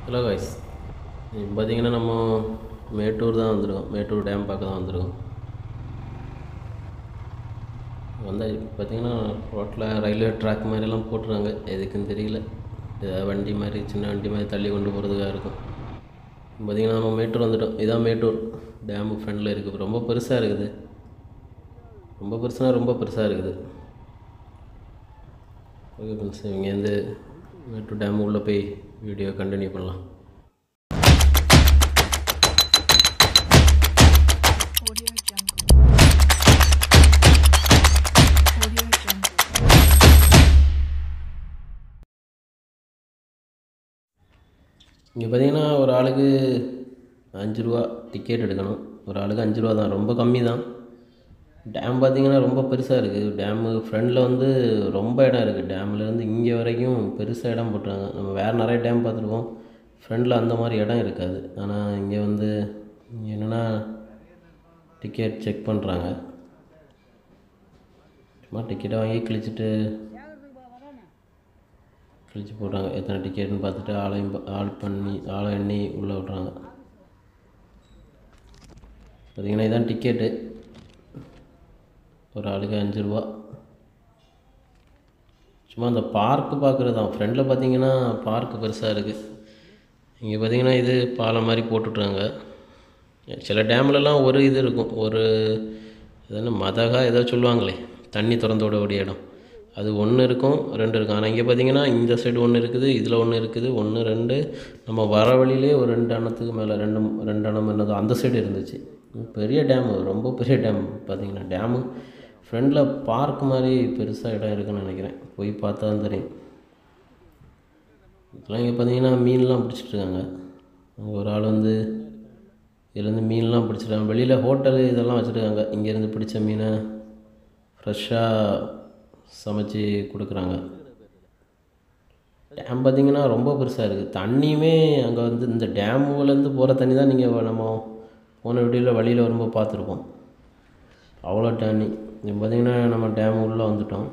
Hello guys இப்போ பார்த்தீங்கன்னா நம்ம மேட்டூர் தான் வந்திருக்கோம் மேட்டூர் டேம் பார்க்க தான் வந்திருக்கோம் வந்தால் பார்த்தீங்கன்னா ரோட்டில் ரயில்வே ட்ராக் மாதிரிலாம் போட்டுருக்காங்க எதுக்குன்னு தெரியல ஏதாவது வண்டி மாதிரி சின்ன வண்டி மாதிரி தள்ளி கொண்டு போகிறதுக்காக இருக்கும் பார்த்தீங்கன்னா நம்ம மேட்டூர் வந்துட்டோம் இதான் மேட்டூர் டேமு ஃப்ரண்டில் இருக்குது ரொம்ப பெருசாக இருக்குது ரொம்ப பெருசுனா ரொம்ப பெருசாக இருக்குது ஓகே ஃப்ரெண்ட்ஸ் இங்கேருந்து மேட்டூர் டேம் உள்ளே போய் வீடியோ கண்டினியூ பண்ணலாம் Audio Jungle. Audio Jungle. இங்கே பார்த்தீங்கன்னா ஒரு ஆளுக்கு அஞ்சு ரூபா டிக்கெட் எடுக்கணும் ஒரு ஆளுக்கு அஞ்சு ரூபா தான் ரொம்ப கம்மி தான் டேம் பார்த்தீங்கன்னா ரொம்ப பெருசாக இருக்குது டேமு ஃப்ரண்டில் வந்து ரொம்ப இடம் இருக்குது டேம்லேருந்து இங்கே வரைக்கும் பெருசாக இடம் போட்டுருக்காங்க நம்ம வேறு நிறைய டேம் பார்த்துருக்கோம் ஃப்ரண்டில் அந்த மாதிரி இடம் இருக்காது ஆனால் இங்கே வந்து இங்கே என்னென்னா டிக்கெட் செக் பண்ணுறாங்க சும்மா டிக்கெட்டை வாங்கி கிழிச்சிட்டு கிழிச்சு போடுறாங்க எத்தனை டிக்கெட்னு பார்த்துட்டு ஆளையும் பா- ஆள் பண்ணி ஆளை எண்ணி உள்ளே விட்றாங்க பார்த்தீங்கன்னா இதான் டிக்கெட்டு ஒரு ஆளுக்கு அஞ்சு ரூபா சும்மா அந்த பார்க்கு பார்க்குறது தான் ஃப்ரெண்டில் பார்த்தீங்கன்னா பார்க்கு பெருசாக இருக்குது இங்கே பார்த்தீங்கன்னா இது பாலம் மாதிரி போட்டுட்றாங்க சில டேம்லலாம் ஒரு இது இருக்கும் ஒரு இது என்ன மதகா ஏதோ சொல்லுவாங்களே தண்ணி திறந்து விடக்கூடிய இடம் அது ஒன்று இருக்கும் ரெண்டு இருக்கும் ஆனால் இங்கே பார்த்தீங்கன்னா இந்த சைடு ஒன்று இருக்குது இதில் ஒன்று இருக்குது ஒன்று ரெண்டு நம்ம வர வழியிலே ஒரு ரெண்டு அணத்துக்கு மேலே ரெண்டு ரெண்டு அணம் என்னதோ அந்த சைடு இருந்துச்சு பெரிய டேமு ரொம்ப பெரிய டேம் பார்த்தீங்கன்னா டேமு ஃப்ரண்டில் பார்க் மாதிரி பெருசாக இடம் இருக்குன்னு நினைக்கிறேன் போய் பார்த்தா தான் தெரியும் இதெல்லாம் இங்கே பார்த்தீங்கன்னா மீன்லாம் பிடிச்சிட்டு இருக்காங்க அங்க ஒரு ஆள் வந்து இதுலேருந்து மீன்லாம் பிடிச்சிருக்காங்க வெளியில் ஹோட்டலு இதெல்லாம் வச்சுருக்காங்க இங்கேருந்து பிடிச்ச மீனை ஃப்ரெஷ்ஷாக சமைச்சு கொடுக்குறாங்க டேம் பார்த்தீங்கன்னா ரொம்ப பெருசாக இருக்குது தண்ணியுமே அங்கே வந்து இந்த டேமுலேருந்து போகிற தண்ணி தான் நீங்கள் நம்ம போன வீடியோவில் வழியில் வரும்போது பார்த்துருப்போம் அவ்வளோ தண்ணி இப்போ பார்த்தீங்கன்னா நம்ம டேம் உள்ளே வந்துட்டோம்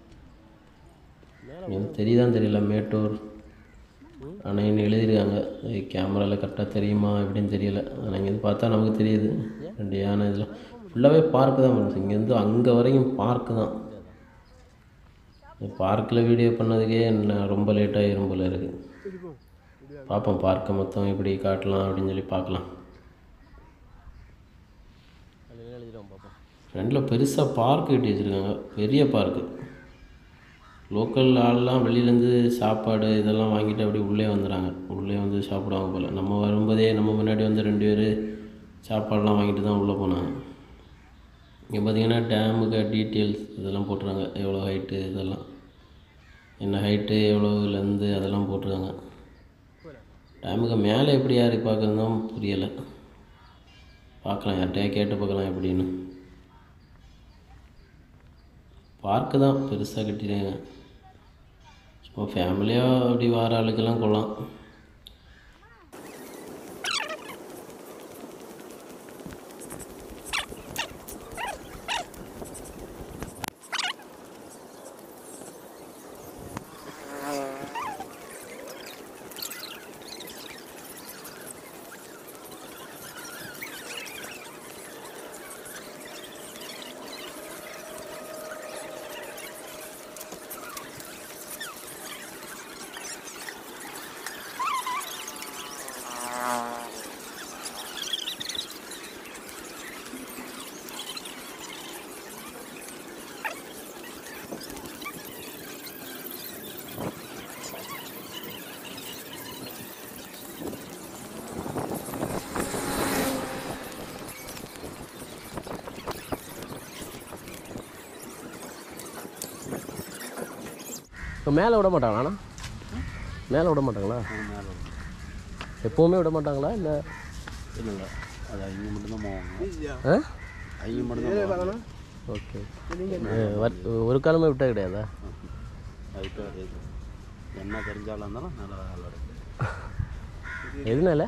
இது தெரியுதான்னு தெரியல மேட்டூர் அணைன்னு எழுதியிருக்காங்க கேமராவில் கரெக்டாக தெரியுமா எப்படின்னு தெரியல ஆனால் இங்கேருந்து பார்த்தா நமக்கு தெரியுது ரெண்டு யானை இதில் ஃபுல்லாகவே பார்க்கு தான் பண்ணுச்சு இங்கேருந்து அங்கே வரைக்கும் பார்க்கு தான் பார்க்கில் வீடியோ பண்ணதுக்கே என்ன ரொம்ப லேட் ஆகிரும் போல இருக்குது பார்ப்போம் பார்க்கை மொத்தம் எப்படி காட்டலாம் அப்படின்னு சொல்லி பார்க்கலாம் ஃப்ரெண்டில் பெருசாக பார்க் கட்டி வச்சுருக்காங்க பெரிய பார்க்கு லோக்கல் ஆள்லாம் வெளியிலேருந்து சாப்பாடு இதெல்லாம் வாங்கிட்டு அப்படியே உள்ளே வந்துடுறாங்க உள்ளே வந்து சாப்பிடுவாங்க போல் நம்ம வரும்போதே நம்ம முன்னாடி வந்து ரெண்டு பேர் சாப்பாடெலாம் வாங்கிட்டு தான் உள்ளே போனாங்க இங்கே பார்த்தீங்கன்னா டேமுக்கு டீட்டெயில்ஸ் இதெல்லாம் போட்டுருக்காங்க எவ்வளோ ஹைட்டு இதெல்லாம் என்ன ஹைட்டு எவ்வளோ லென்த்து அதெல்லாம் போட்டிருக்காங்க டேமுக்கு மேலே எப்படி யார் பார்க்குறதும் புரியலை பார்க்கலாம் யார்கிட்டயா கேட்டு பார்க்கலாம் எப்படின்னு பார்க்கு தான் பெருசாக கட்டிடுங்க சும்மா ஃபேமிலியாக அப்படி வர ஆளுக்கெல்லாம் கொள்ளலாம் இப்போ மேலே விட மாட்டாங்களாண்ணா மேலே விட மாட்டாங்களா எப்போவுமே விட மாட்டாங்களா இல்லை இல்லைங்க அது அவங்க மட்டும்தான் போவாங்க ஆ அவங்க மட்டும்தான் போவாங்க ஓகே ஒரு காலமே விட்டா கிடையாதா அதுக்கு அது என்ன தெரிஞ்சாலும் இருந்தாலும் நல்லா வேலை எதுனால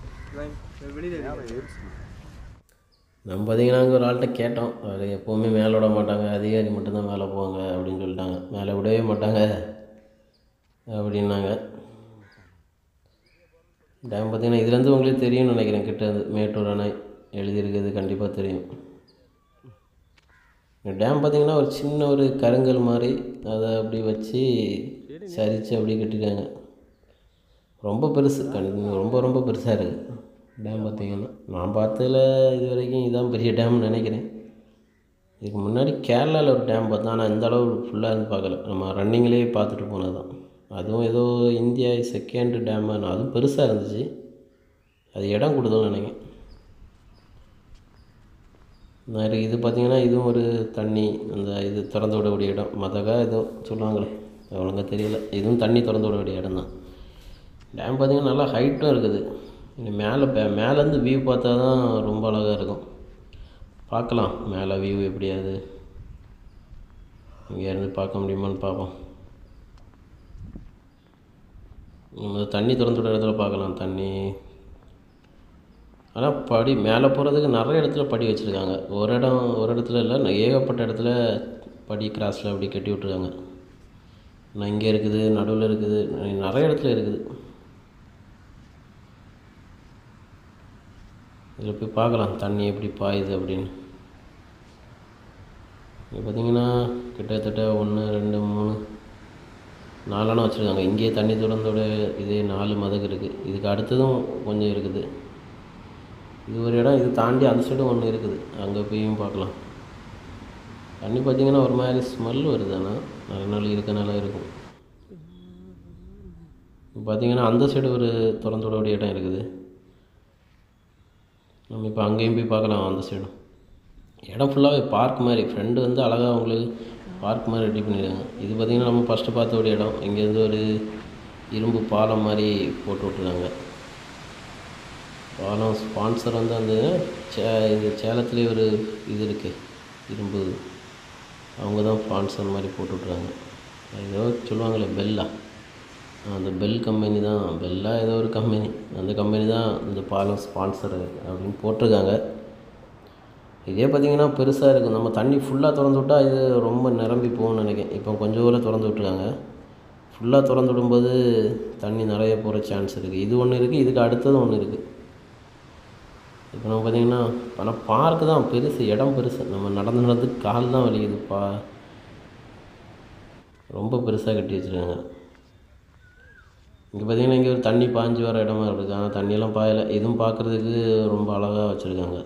நம்ம பார்த்தீங்கன்னா அங்கே ஒரு ஆள்கிட்ட கேட்டோம் அவர் எப்போவுமே மேலே விட மாட்டாங்க அதிகாரி மட்டும்தான் மேலே போவாங்க அப்படின்னு சொல்லிட்டாங்க மேலே விடவே மாட்டாங்க அப்படின்னாங்க டேம் பார்த்தீங்கன்னா இதுலேருந்து உங்களுக்கு தெரியும்னு நினைக்கிறேன் கிட்ட இருந்து மேட்டூர் அணை எழுதியிருக்குது கண்டிப்பாக தெரியும் இந்த டேம் பார்த்தீங்கன்னா ஒரு சின்ன ஒரு கருங்கல் மாதிரி அதை அப்படி வச்சு சரித்து அப்படி கட்டிட்டாங்க ரொம்ப பெருசு கண் ரொம்ப ரொம்ப பெருசாக இருக்குது டேம் பார்த்தீங்கன்னா நான் பார்த்ததுல இது வரைக்கும் இதான் பெரிய டேம்னு நினைக்கிறேன் இதுக்கு முன்னாடி கேரளாவில் ஒரு டேம் பார்த்தோம் ஆனால் இந்த அளவு ஃபுல்லாக இருந்து பார்க்கல நம்ம ரன்னிங்லேயே பார்த்துட்டு போனது தான் அதுவும் ஏதோ இந்தியா செகண்ட் டேம் அதுவும் பெருசாக இருந்துச்சு அது இடம் கொடுத்தோம்னு நினைக்கிறேன் நான் இது பார்த்தீங்கன்னா இதுவும் ஒரு தண்ணி அந்த இது திறந்து விடக்கூடிய இடம் மதகா ஏதோ சொல்லுவாங்களே ஒழுங்கா தெரியல இதுவும் தண்ணி திறந்து விடக்கூடிய இடம் தான் டேம் பார்த்தீங்கன்னா நல்லா ஹைட்டும் இருக்குது இனி மேலே பே- மேலேருந்து வியூ பார்த்தா தான் ரொம்ப அழகாக இருக்கும் பார்க்கலாம் மேலே வியூ எப்படியாது இங்கேருந்து பார்க்க முடியுமான்னு பார்ப்போம் நம்ம தண்ணி திறந்து விட இடத்துல பார்க்கலாம் தண்ணி ஆனால் படி மேலே போகிறதுக்கு நிறைய இடத்துல படி வச்சுருக்காங்க ஒரு இடம் ஒரு இடத்துல இல்லை ந- ஏகப்பட்ட இடத்துல படி கிராஸில் அப்படி கட்டி விட்ருக்காங்க நான் இங்கே இருக்குது நடுவில் இருக்குது ந- நிறைய இடத்துல இருக்குது இதில் போய் பார்க்கலாம் தண்ணி எப்படி பாயுது அப்படின்னு இங்கே பார்த்தீங்கன்னா கிட்டத்தட்ட ஒன்று ரெண்டு மூணு நாலெண்ணம் வச்சுருக்காங்க இங்கேயே தண்ணி திறந்தோட இதே நாலு மதகு இருக்குது இதுக்கு அடுத்ததும் கொஞ்சம் இருக்குது இது ஒரு இடம் இது தாண்டி அந்த சைடும் ஒன்று இருக்குது அங்கே போயும் பார்க்கலாம் தண்ணி பார்த்தீங்கன்னா ஒரு மாதிரி ஸ்மெல் வருது ஆனால் நிறைய நாள் இருக்கனால இருக்கும் இப்போ பார்த்தீங்கன்னா அந்த சைடு ஒரு திறந்து விடக்கூடிய இடம் இருக்குது நம்ம இப்போ அங்கேயும் போய் பார்க்கலாம் அந்த சைடும் இடம் ஃபுல்லாகவே பார்க் மாதிரி ஃப்ரெண்டு வந்து அழகாக அவங்களுக்கு பார்க் மாதிரி ரெடி பண்ணியிருக்காங்க இது பார்த்திங்கன்னா நம்ம ஃபஸ்ட்டு பார்த்த ஒரு இடம் இங்கேருந்து ஒரு இரும்பு பாலம் மாதிரி போட்டு விட்ருக்காங்க பாலம் ஸ்பான்சர் வந்து அந்த சே இது சேலத்துலேயே ஒரு இது இருக்குது இரும்பு அவங்க தான் ஸ்பான்சர் மாதிரி போட்டு விட்ருக்காங்க ஏதோ சொல்லுவாங்களே பெல்லா அந்த பெல் கம்பெனி தான் பெல்லா ஏதோ ஒரு கம்பெனி அந்த கம்பெனி தான் இந்த பாலம் ஸ்பான்சர் அப்படின்னு போட்டிருக்காங்க இதே பார்த்தீங்கன்னா பெருசாக இருக்கும் நம்ம தண்ணி ஃபுல்லாக திறந்து விட்டால் இது ரொம்ப நிரம்பி போகும்னு நினைக்கிறேன் இப்போ கொஞ்சம் கூட திறந்து விட்ருக்காங்க ஃபுல்லாக திறந்து விடும்போது தண்ணி நிறைய போகிற சான்ஸ் இருக்குது இது ஒன்று இருக்குது இதுக்கு அடுத்தது ஒன்று இருக்குது இப்போ நம்ம பார்த்தீங்கன்னா ஆனால் பார்க்கு தான் பெருசு இடம் பெருசு நம்ம நடந்து நடந்து கால் தான் வலிக்குது பா ரொம்ப பெருசாக கட்டி வச்சுருக்காங்க இங்கே பார்த்தீங்கன்னா இங்கே ஒரு தண்ணி பாஞ்சு வர இடமா இருக்குது ஆனால் தண்ணியெல்லாம் பாயலை இதுவும் பார்க்குறதுக்கு ரொம்ப அழகாக வச்சுருக்காங்க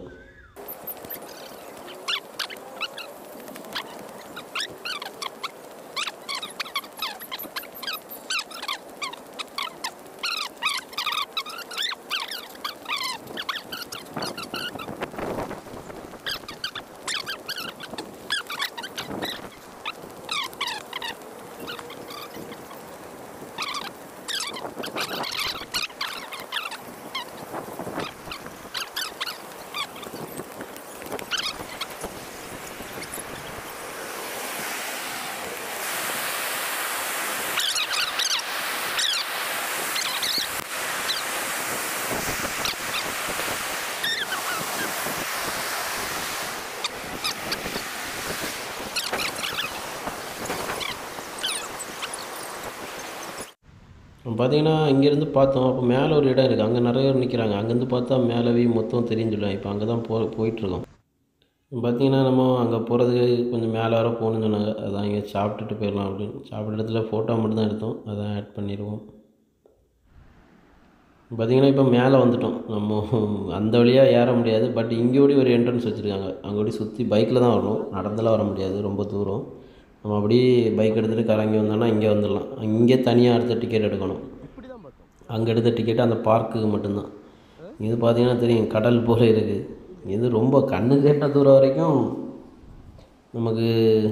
பார்த்தீங்கன்னா இங்கேருந்து பார்த்தோம் அப்போ மேலே ஒரு இடம் இருக்குது அங்கே நிறைய பேர் நிற்கிறாங்க அங்கேருந்து பார்த்தா மேலவே மொத்தம் தெரியும் சொல்லுவாங்க இப்போ அங்கே தான் போ போயிட்டுருக்கோம் பார்த்தீங்கன்னா நம்ம அங்கே போகிறதுக்கு கொஞ்சம் மேலே வர போகணும்னு சொன்னாங்க அதான் இங்கே சாப்பிட்டுட்டு போயிடலாம் அப்படின்னு சாப்பிட்ட இடத்துல ஃபோட்டோ மட்டும் தான் எடுத்தோம் அதான் ஆட் பண்ணிடுவோம் பார்த்தீங்கன்னா இப்போ மேலே வந்துட்டோம் நம்ம அந்த வழியாக ஏற முடியாது பட் இங்கேயோடி ஒரு என்ட்ரன்ஸ் வச்சுருக்காங்க அங்கோடி சுற்றி பைக்கில் தான் வரணும் நடந்தெல்லாம் வர முடியாது ரொம்ப தூரம் நம்ம அப்படியே பைக் எடுத்துகிட்டு கறங்கி வந்தோம்னா இங்கே வந்துடலாம் இங்கே தனியாக அடுத்த டிக்கெட் எடுக்கணும் அங்கே எடுத்த டிக்கெட் அந்த பார்க்குக்கு மட்டும்தான் இது பார்த்தீங்கன்னா தெரியும் கடல் போல இருக்குது இது ரொம்ப கண்ணு கேட்ட தூரம் வரைக்கும் நமக்கு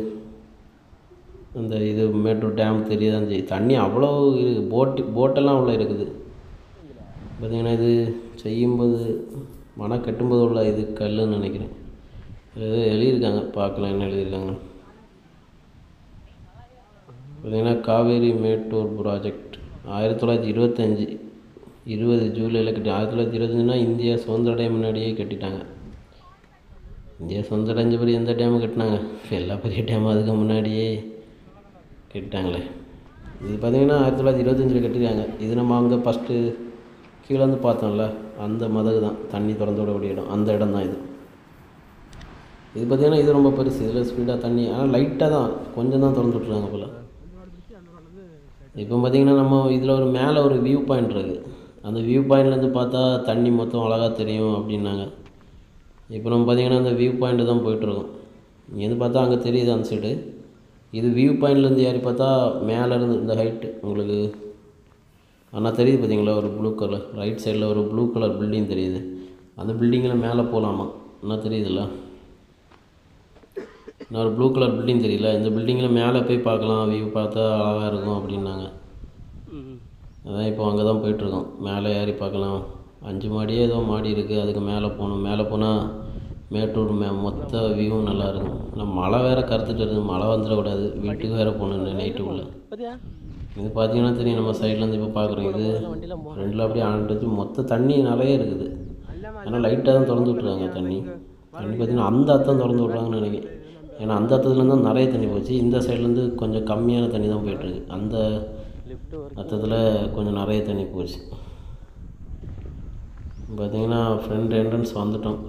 அந்த இது மேட்டூர் டேம் தெரியுதான் செய்யும் தண்ணி அவ்வளோ இருக்கு போட்டு போட்டெல்லாம் அவ்வளோ இருக்குது பார்த்தீங்கன்னா இது செய்யும்போது மன கட்டும்போது உள்ள இது கல்லுன்னு நினைக்கிறேன் ஏதோ எழுதியிருக்காங்க பார்க்கலாம் என்ன எழுதியிருக்காங்க பார்த்தீங்கன்னா காவேரி மேட்டூர் ப்ராஜெக்ட் ஆயிரத்தி தொள்ளாயிரத்தி இருபத்தஞ்சி இருபது ஜூலையில் கட்டி ஆயிரத்தி தொள்ளாயிரத்தி இருபத்தஞ்சுனா இந்தியா சுதந்திர அடைய முன்னாடியே கட்டிட்டாங்க இந்தியா சுதந்திரம் அடைஞ்ச பிறகு எந்த டேமு கட்டினாங்க எல்லா பெரிய டேமும் அதுக்கு முன்னாடியே கட்டிட்டாங்களே இது பார்த்தீங்கன்னா ஆயிரத்தி தொள்ளாயிரத்தி இருபத்தஞ்சில் கட்டிருக்காங்க இது நம்ம அங்கே ஃபஸ்ட்டு கீழே வந்து பார்த்தோம்ல அந்த மதகு தான் தண்ணி திறந்து விடக்கூடிய இடம் அந்த இடம் தான் இது இது பார்த்தீங்கன்னா இது ரொம்ப பெருசு இதில் ஸ்பீடாக தண்ணி ஆனால் லைட்டாக தான் கொஞ்சம் தான் திறந்து விட்ருக்காங்க போல் இப்போ பார்த்தீங்கன்னா நம்ம இதில் ஒரு மேலே ஒரு வியூ பாயிண்ட் இருக்குது அந்த வியூ பாயிண்ட்லேருந்து பார்த்தா தண்ணி மொத்தம் அழகாக தெரியும் அப்படின்னாங்க இப்போ நம்ம பார்த்தீங்கன்னா அந்த வியூ பாயிண்ட்டு தான் போயிட்டுருக்கோம் இங்கேருந்து பார்த்தா அங்கே தெரியுது அந்த சைடு இது வியூ பாயிண்ட்லேருந்து ஏறி பார்த்தா மேலேருந்து இந்த ஹைட்டு உங்களுக்கு ஆனால் தெரியுது பார்த்தீங்களா ஒரு ப்ளூ கலர் ரைட் சைடில் ஒரு ப்ளூ கலர் பில்டிங் தெரியுது அந்த பில்டிங்கில் மேலே போகலாமா என்ன தெரியுதுல்ல நான் ஒரு ப்ளூ கலர் பில்டிங் தெரியல இந்த பில்டிங்கில் மேலே போய் பார்க்கலாம் வியூ பார்த்தா அழகாக இருக்கும் அப்படின்னாங்க அதான் இப்போ அங்கே தான் போயிட்டுருக்கோம் மேலே ஏறி பார்க்கலாம் அஞ்சு மாடியே ஏதோ மாடி இருக்குது அதுக்கு மேலே போகணும் மேலே போனால் மேட்டூர் மே மொத்த வியூவும் நல்லாயிருக்கும் ஆனால் மழை வேறு கருத்துட்டு இருக்குது மழை வந்துடக்கூடாது வீட்டுக்கு வேறு போகணும் நைட்டுக்குள்ளே இது பார்த்தீங்கன்னா தெரியும் நம்ம சைட்லேருந்து இப்போ பார்க்குறோம் இது ரெண்டில் அப்படியே ஆண்டுச்சு மொத்த தண்ணி நிறைய இருக்குது ஆனால் லைட்டாக தான் திறந்து விட்ருக்காங்க தண்ணி தண்ணி பார்த்தீங்கன்னா அந்த அர்த்தம் திறந்து விட்றாங்கன்னு நினைக்கிறேன் ஏன்னா அந்த அர்த்தத்துலேருந்து தான் நிறைய தண்ணி போச்சு இந்த சைட்லேருந்து கொஞ்சம் கம்மியான தண்ணி தான் போயிட்டுருக்கு அந்த அர்த்தத்தில் கொஞ்சம் நிறைய தண்ணி போச்சு பார்த்தீங்கன்னா ஃப்ரண்ட் என்ட்ரன்ஸ் வந்துட்டோம்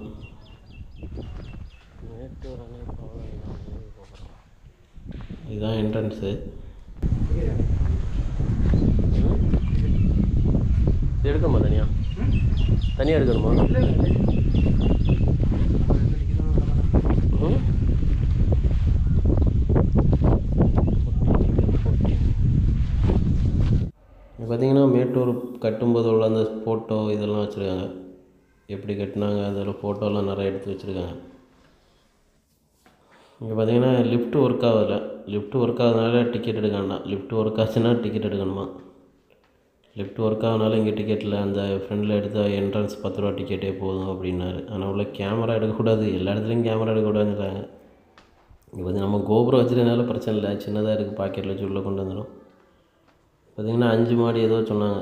இதுதான் என்ட்ரன்ஸு இது எடுக்கணுமா தனியாக தனியாக எடுக்கணுமா ம்? இங்க பார்த்தீங்கன்னா மேட்டூர் கட்டும்போது உள்ள அந்த ஃபோட்டோ இதெல்லாம் வச்சுருக்காங்க எப்படி கட்டினாங்க அதில் ஃபோட்டோலாம் நிறைய எடுத்து வச்சுருக்காங்க இங்கே பார்த்தீங்கன்னா லிஃப்ட் ஒர்க் ஆகல லிஃப்ட் ஒர்க் ஆகாதனால டிக்கெட் எடுக்க வேண்டாம் லிஃப்ட் ஒர்க் ஆச்சுன்னா டிக்கெட் எடுக்கணுமா லிஃப்ட் ஒர்க் ஆகனால இங்கே டிக்கெட்டில் அந்த ஃப்ரெண்டில் எடுத்த என்ட்ரன்ஸ் பத்து ரூபா டிக்கெட்டே போதும் அப்படின்னாரு ஆனால் உள்ள கேமரா எடுக்கக்கூடாது எல்லா இடத்துலையும் கேமரா எடுக்கக்கூடாதுன்றாங்க இங்கே வந்து நம்ம கோபுரம் வச்சுருந்தனால பிரச்சனை இல்லை சின்னதாக இருக்குது பாக்கெட்டில் வச்சு உள்ளே கொண்டு வந்துடும் பார்த்திங்கன்னா அஞ்சு மாடி ஏதோ சொன்னாங்க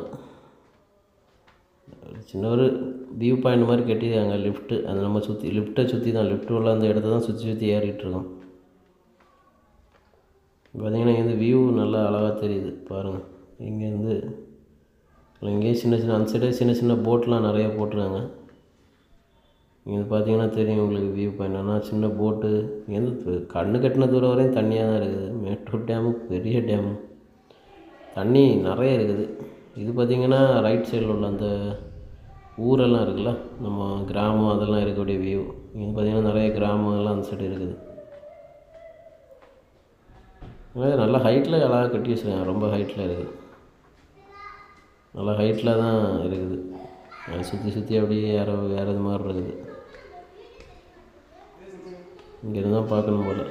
சின்ன ஒரு வியூ பாயிண்ட் மாதிரி கட்டியிருக்காங்க லிஃப்ட்டு அது நம்ம சுற்றி லிஃப்ட்டை சுற்றி தான் லிஃப்ட் உள்ள அந்த இடத்த தான் சுற்றி சுற்றி ஏறிட்டு இருக்கோம் பார்த்தீங்கன்னா இங்கேருந்து வியூ நல்லா அழகாக தெரியுது பாருங்கள் இங்கேருந்து இங்கேயே சின்ன சின்ன அந்த சைடே சின்ன சின்ன போட்லாம் நிறைய போட்டிருக்காங்க இங்கே பார்த்தீங்கன்னா தெரியும் உங்களுக்கு வியூ பாயிண்ட் ஆனால் சின்ன போட்டு இங்கேருந்து து- கண்ணு கட்டின தூரம் வரையும் தண்ணியாக தான் இருக்குது மேட்டூர் டேமு பெரிய டேமு தண்ணி நிறைய இருக்குது இது பார்த்திங்கன்னா ரைட் சைடில் உள்ள அந்த ஊரெல்லாம் இருக்குல்ல நம்ம கிராமம் அதெல்லாம் இருக்கக்கூடிய வியூ இங்கே பார்த்திங்கன்னா நிறைய கிராமங்கள்லாம் அந்த சைடு இருக்குது இது நல்ல ஹைட்டில் அழகாக கட்டி வச்சுருக்காங்க ரொம்ப ஹைட்டில் இருக்குது நல்லா ஹைட்டில் தான் இருக்குது அது சுற்றி சுற்றி அப்படியே ஏற ஏறது மாதிரி இருக்குது இங்கேருந்து தான் பார்க்கணும் போல்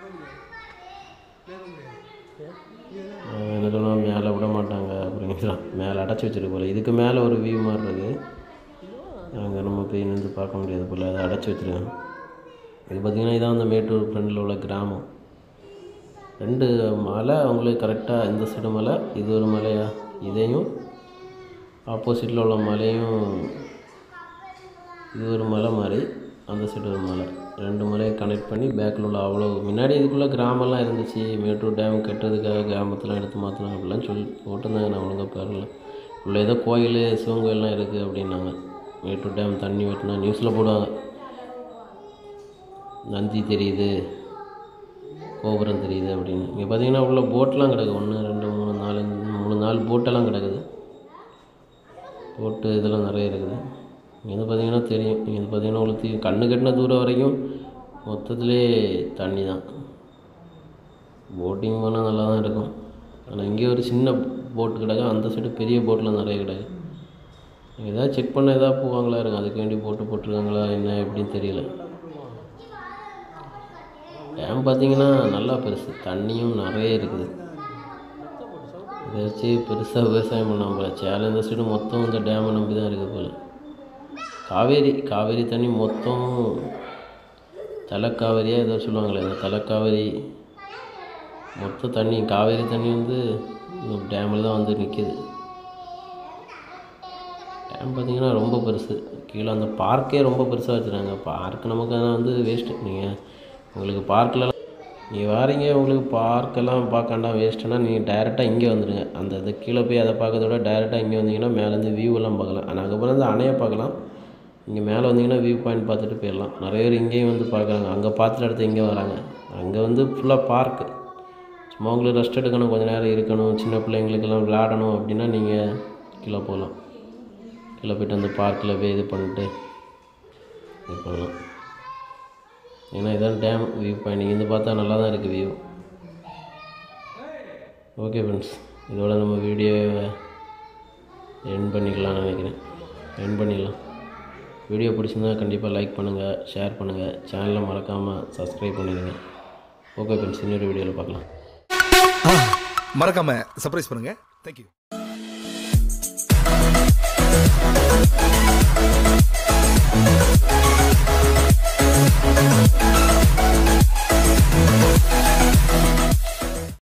அவன் என்ன சொன்னால் மேலே விட மாட்டாங்க அப்படிங்கிறான் மேலே அடைச்சி வச்சிருக்கு போல் இதுக்கு மேலே ஒரு வியூ மாதிரி இருக்குது அங்கே நம்ம போய் நின்று பார்க்க முடியாது போல் அதை அடைச்சி வச்சிருக்காங்க இது பார்த்திங்கன்னா இதான் அந்த மேட்டூர் ஃப்ரெண்டில் உள்ள கிராமம் ரெண்டு மலை அவங்களுக்கு கரெக்டாக இந்த சைடு மலை இது ஒரு மலையா இதையும் ஆப்போசிட்டில் உள்ள மலையும் இது ஒரு மலை மாதிரி அந்த சைடு ஒரு மலை ரெண்டு மலையை கனெக்ட் பண்ணி பேக்கில் உள்ள அவ்வளோ முன்னாடி இதுக்குள்ளே கிராமம்லாம் இருந்துச்சு மேட்டூர் டேம் கட்டுறதுக்காக கிராமத்தெலாம் எடுத்து மாற்றலாம் அப்படிலாம் சொல்லி போட்டிருந்தாங்க நான் ஒழுங்காக பாருல உள்ள ஏதோ கோயில் சிவன் கோயிலெலாம் இருக்குது அப்படின்னாங்க மேட்டூர் டேம் தண்ணி வெட்டினா நியூஸில் போடுவாங்க நந்தி தெரியுது கோபுரம் தெரியுது அப்படின்னு இங்கே பார்த்தீங்கன்னா உள்ள போட்லாம் கிடக்கு ஒன்று ரெண்டு மூணு நாலு மூணு நாலு போட்டெல்லாம் கிடக்குது போட்டு இதெல்லாம் நிறைய இருக்குது இங்கே பார்த்தீங்கன்னா தெரியும் இங்கே பார்த்தீங்கன்னா உங்களுக்கு தெரியும். கண்ணு கட்டின தூரம் வரைக்கும் மொத்தத்திலே தண்ணி தான் போட்டிங் போனால் நல்லா தான் இருக்கும் ஆனால் இங்கே ஒரு சின்ன போட்டு கிடக்கு அந்த சைடு பெரிய போட்லாம் நிறைய கிடக்கு ஏதாவது செக் பண்ண ஏதாவது போவாங்களா இருக்கும் அதுக்கு வேண்டி போட்டு போட்டிருக்காங்களா என்ன எப்படின்னு தெரியல டேம் பார்த்தீங்கன்னா நல்லா பெருசு தண்ணியும் நிறைய இருக்குது இதை வச்சு பெருசாக விவசாயம் பண்ணாம போல சேலம் இந்த சைடு மொத்தம் இந்த டேமை நம்பி தான் இருக்குது போல் காவேரி காவேரி தண்ணி மொத்தம் தலைக்காவேரியாக ஏதோ சொல்லுவாங்களே இந்த தலைக்காவேரி மொத்த தண்ணி காவேரி தண்ணி வந்து டேமில் தான் வந்து நிற்கிது டேம் பார்த்தீங்கன்னா ரொம்ப பெருசு கீழே அந்த பார்க்கே ரொம்ப பெருசாக வச்சுருக்காங்க பார்க் நமக்கு அதான் வந்து வேஸ்ட்டு நீங்கள் உங்களுக்கு பார்க்கில் நீங்கள் வாரீங்க உங்களுக்கு பார்க்கெல்லாம் பார்க்காண்டா வேஸ்ட்டுனா நீங்கள் டைரெக்டாக இங்கே வந்துடுங்க அந்த இது கீழே போய் அதை பார்க்கறத விட டைரெக்டாக இங்கே வந்தீங்கன்னா மேலேருந்து வியூவெல்லாம் பார்க்கலாம் ஆனால் அதுக்கப்புறம் வந்து அணையை பார்க்கலாம் இங்கே மேலே வந்தீங்கன்னா வியூ பாயிண்ட் பார்த்துட்டு போயிடலாம் நிறைய பேர் இங்கேயும் வந்து பார்க்குறாங்க அங்கே பார்த்துட்டு அடுத்து இங்கே வராங்க அங்கே வந்து ஃபுல்லாக பார்க்கு சும்மா உங்களுக்கு ரெஸ்ட் எடுக்கணும் கொஞ்ச நேரம் இருக்கணும் சின்ன பிள்ளைங்களுக்கெல்லாம் விளையாடணும் அப்படின்னா நீங்கள் கீழே போகலாம் கீழே போய்ட்டு அந்த பார்க்கில் போய் இது பண்ணிட்டு இது பண்ணலாம் ஏன்னா இதான் டேம் வியூ பாயிண்ட் இங்கேருந்து பார்த்தா நல்லா தான் இருக்குது வியூ ஓகே ஃப்ரெண்ட்ஸ் இதோட நம்ம வீடியோவை என் பண்ணிக்கலாம்னு நினைக்கிறேன் என் பண்ணிடலாம் வீடியோ பிடிச்சிருந்தா கண்டிப்பாக லைக் பண்ணுங்கள் ஷேர் பண்ணுங்கள் சேனலை மறக்காமல் சப்ஸ்கிரைப் பண்ணிடுங்க ஓகே ஃப்ரெண்ட்ஸ் இன்னொரு வீடியோவில் பார்க்கலாம் மறக்காம சர்ப்ரைஸ் பண்ணுங்க தேங்க்யூ Audio Jungle.